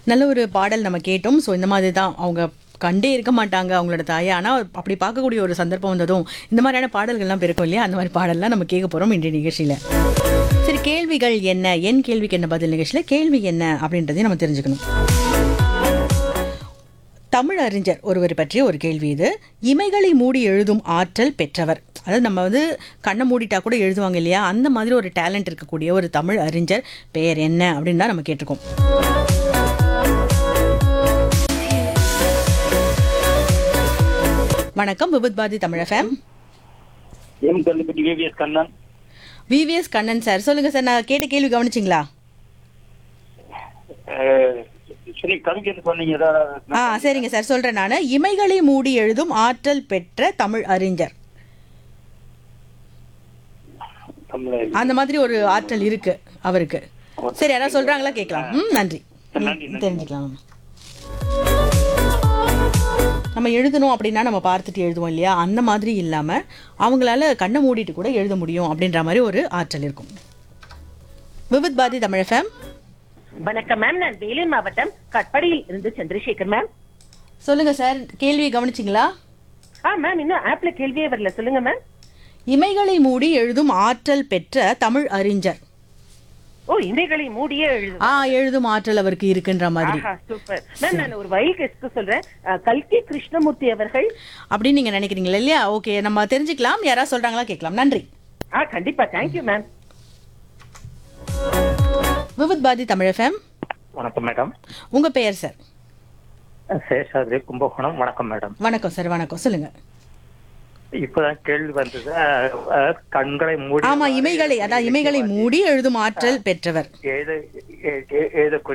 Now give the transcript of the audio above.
நல்ல ஒரு பாடல் நம்ம கேட்டோம் ஸோ இந்த மாதிரி தான் அவங்க கண்டே இருக்க மாட்டாங்க அவங்களோட தாயை ஆனால் அப்படி பார்க்கக்கூடிய ஒரு சந்தர்ப்பம் வந்ததும் இந்த மாதிரியான பாடல்கள்லாம் பிறக்கும் இல்லையா அந்த மாதிரி பாடல்லாம் நம்ம கேட்க போகிறோம் இன்றைய நிகழ்ச்சியில் சரி கேள்விகள் என்ன என் கேள்விக்கு என்ன பதில் நிகழ்ச்சியில் கேள்வி என்ன அப்படின்றதையும் நம்ம தெரிஞ்சுக்கணும் தமிழ் அறிஞர் ஒருவர் பற்றிய ஒரு கேள்வி இது இமைகளை மூடி எழுதும் ஆற்றல் பெற்றவர் அதாவது நம்ம வந்து கண்ணை மூடிட்டா கூட எழுதுவாங்க இல்லையா அந்த மாதிரி ஒரு டேலண்ட் இருக்கக்கூடிய ஒரு தமிழ் அறிஞர் பெயர் என்ன அப்படின்னு தான் நம்ம கேட்டிருக்கோம் வணக்கம் Vividh Bharati Tamil FM M Kalluppatti VVS Kannan VVS Kannan sir சொல்லுங்க சார் நான் கேட்ட கேள்வி கவனிச்சிங்களா அஹ், சரி கவிஞர் சொன்னீங்க ஏதாவது ஆ சரிங்க சார் சொல்றேன் நான் இமைகளை மூடி எழுதும் ஆற்றல் பெற்ற தமிழ் அறிஞர் தமிழ் அந்த மாதிரி ஒரு ஆற்றல் இருக்கு அவருக்கு சரி யாராவது சொல்றாங்களா கேட்கலாம் ம் நன்றி நன்றி, ம், தெரிஞ்சுக்கலாம் நம்ம. நம்ம எழுதணும் அப்படின்னா நம்ம பார்த்துட்டு எழுதுவோம் இல்லையா அந்த மாதிரி இல்லாம அவங்களால கண்ணை மூடிட்டு கூட எழுத முடியும் அப்படின்ற மாதிரி ஒரு ஆற்றல் இருக்கும் விவித் பாதி தமிழ் எஃப்எம் வணக்கம் மேம் நான் வேலூர் மாவட்டம் கட்படியில் இருந்து சந்திரசேகர் மேம் சொல்லுங்க சார் கேள்வியை கவனிச்சிங்களா ஆ மேம் இன்னும் ஆப்ல கேள்வியே வரல சொல்லுங்க மேம் இமைகளை மூடி எழுதும் ஆற்றல் பெற்ற தமிழ் அறிஞர் ஓ இமைகளை மூடியே எழுது ஆ எழுதும் ஆற்றல் அவருக்கு இருக்குன்ற மாதிரி ஆஹா சூப்பர் மேம் நான் ஒரு வயல் கெஸ்ட் சொல்றேன் அஹ், கல்கி கிருஷ்ணமூர்த்தி அவர்கள் அப்படின்னு நீங்க நினைக்கிறீங்களா இல்லையா ஓகே நம்ம தெரிஞ்சுக்கலாம் யாராவது சொல்றாங்களா கேட்கலாம் நன்றி ஆ கண்டிப்பா தேங்க்யூ மேம் விவித் பாதி தமிழ் எஃப்எம் வணக்கம் மேடம் உங்க பெயர் சார் சேஷாதிரி கும்பகோணம் வணக்கம் மேடம் வணக்கம் சார் வணக்கம் சொல்லுங்க இப்பதான் கேள்வி வந்தது அஹ், அஹ், கண்களை மூடி ஆமா இமைகளை அதான் இமைகளை மூடி எழுதும் ஆற்றல் பெற்றவர் எழுத எ- எ- எழுதக்கூடிய